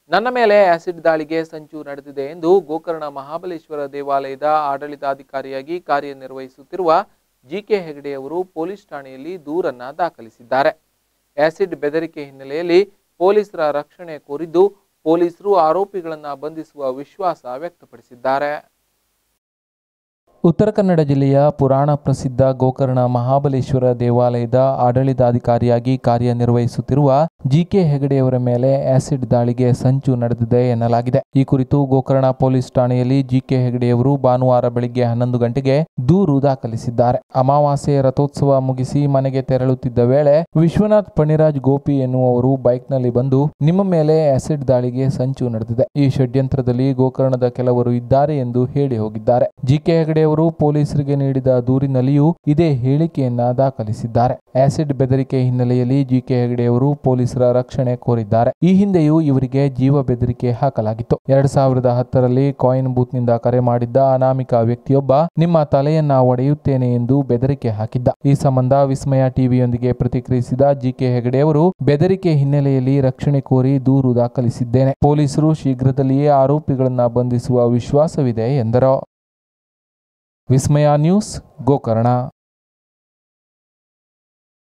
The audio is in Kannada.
ನನ್ನ ಮೇಲೆ ಆಸಿಡ್ ದಾಳಿಗೆ ಸಂಚು ನಡೆದಿದೆ ಎಂದು ಗೋಕರ್ಣ ಮಹಾಬಲೇಶ್ವರ ದೇವಾಲಯದ ಆಡಳಿತಾಧಿಕಾರಿಯಾಗಿ ಕಾರ್ಯನಿರ್ವಹಿಸುತ್ತಿರುವ ಜಿಕೆ ಹೆಗಡೆ ಅವರು ಪೊಲೀಸ್ ಠಾಣೆಯಲ್ಲಿ ದೂರನ್ನ ದಾಖಲಿಸಿದ್ದಾರೆ ಆಸಿಡ್ ಬೆದರಿಕೆ ಹಿನ್ನೆಲೆಯಲ್ಲಿ ಪೊಲೀಸರ ರಕ್ಷಣೆ ಕೋರಿದ್ದು ಪೊಲೀಸರು ಆರೋಪಿಗಳನ್ನು ಬಂಧಿಸುವ ವಿಶ್ವಾಸ ವ್ಯಕ್ತಪಡಿಸಿದ್ದಾರೆ ಉತ್ತರ ಕನ್ನಡ ಜಿಲ್ಲೆಯ ಪುರಾಣ ಪ್ರಸಿದ್ಧ ಗೋಕರ್ಣ ಮಹಾಬಲೇಶ್ವರ ದೇವಾಲಯದ ಆಡಳಿತಾಧಿಕಾರಿಯಾಗಿ ಕಾರ್ಯನಿರ್ವಹಿಸುತ್ತಿರುವ ಜಿಕೆ ಹೆಗಡೆಯವರ ಮೇಲೆ ಆಸಿಡ್ ದಾಳಿಗೆ ಸಂಚು ನಡೆದಿದೆ ಎನ್ನಲಾಗಿದೆ ಈ ಕುರಿತು ಗೋಕರ್ಣ ಪೊಲೀಸ್ ಠಾಣೆಯಲ್ಲಿ ಜಿಕೆ ಹೆಗಡೆಯವರು ಭಾನುವಾರ ಬೆಳಿಗ್ಗೆ ಹನ್ನೊಂದು ಗಂಟೆಗೆ ದೂರು ದಾಖಲಿಸಿದ್ದಾರೆ ಅಮಾವಾಸ್ಯೆ ರಥೋತ್ಸವ ಮುಗಿಸಿ ಮನೆಗೆ ತೆರಳುತ್ತಿದ್ದ ವೇಳೆ ವಿಶ್ವನಾಥ್ ಪಣಿರಾಜ್ ಗೋಪಿ ಎನ್ನುವವರು ಬೈಕ್ನಲ್ಲಿ ಬಂದು ನಿಮ್ಮ ಮೇಲೆ ಆಸಿಡ್ ದಾಳಿಗೆ ಸಂಚು ನಡೆದಿದೆ ಈ ಷಡ್ಯಂತ್ರದಲ್ಲಿ ಗೋಕರ್ಣದ ಕೆಲವರು ಇದ್ದಾರೆ ಎಂದು ಹೇಳಿ ಹೋಗಿದ್ದಾರೆ ಜಿಕೆ ಹೆಗಡೆ ಅವರು ಪೊಲೀಸರಿಗೆ ನೀಡಿದ ದೂರಿನಲ್ಲಿಯೂ ಇದೇ ಹೇಳಿಕೆಯನ್ನ ದಾಖಲಿಸಿದ್ದಾರೆ ಆಸಿಡ್ ಬೆದರಿಕೆ ಹಿನ್ನೆಲೆಯಲ್ಲಿ ಜಿಕೆ ಹೆಗಡೆ ಅವರು ಪೊಲೀಸರ ರಕ್ಷಣೆ ಕೋರಿದ್ದಾರೆ ಈ ಹಿಂದೆಯೂ ಇವರಿಗೆ ಜೀವ ಬೆದರಿಕೆ ಹಾಕಲಾಗಿತ್ತು ಎರಡ್ ಸಾವಿರದ ಹತ್ತರಲ್ಲಿ ಕಾಯಿನ್ ಬೂತ್ ನಿಂದ ಕರೆ ಮಾಡಿದ್ದ ಅನಾಮಿಕ ವ್ಯಕ್ತಿಯೊಬ್ಬ ನಿಮ್ಮ ತಲೆಯನ್ನ ಒಡೆಯುತ್ತೇನೆ ಎಂದು ಬೆದರಿಕೆ ಹಾಕಿದ್ದ ಈ ಸಂಬಂಧ ವಿಸ್ಮಯ ಟಿವಿಯೊಂದಿಗೆ ಪ್ರತಿಕ್ರಿಯಿಸಿದ ಜಿಕೆ ಹೆಗಡೆ ಅವರು ಬೆದರಿಕೆ ಹಿನ್ನೆಲೆಯಲ್ಲಿ ರಕ್ಷಣೆ ಕೋರಿ ದೂರು ದಾಖಲಿಸಿದ್ದೇನೆ ಪೊಲೀಸರು ಶೀಘ್ರದಲ್ಲಿಯೇ ಆರೋಪಿಗಳನ್ನ ಬಂಧಿಸುವ ವಿಶ್ವಾಸವಿದೆ ಎಂದರು ವಿಸ್ಮಯ ನ್ಯೂಸ್ ಗೋಕರ್ಣ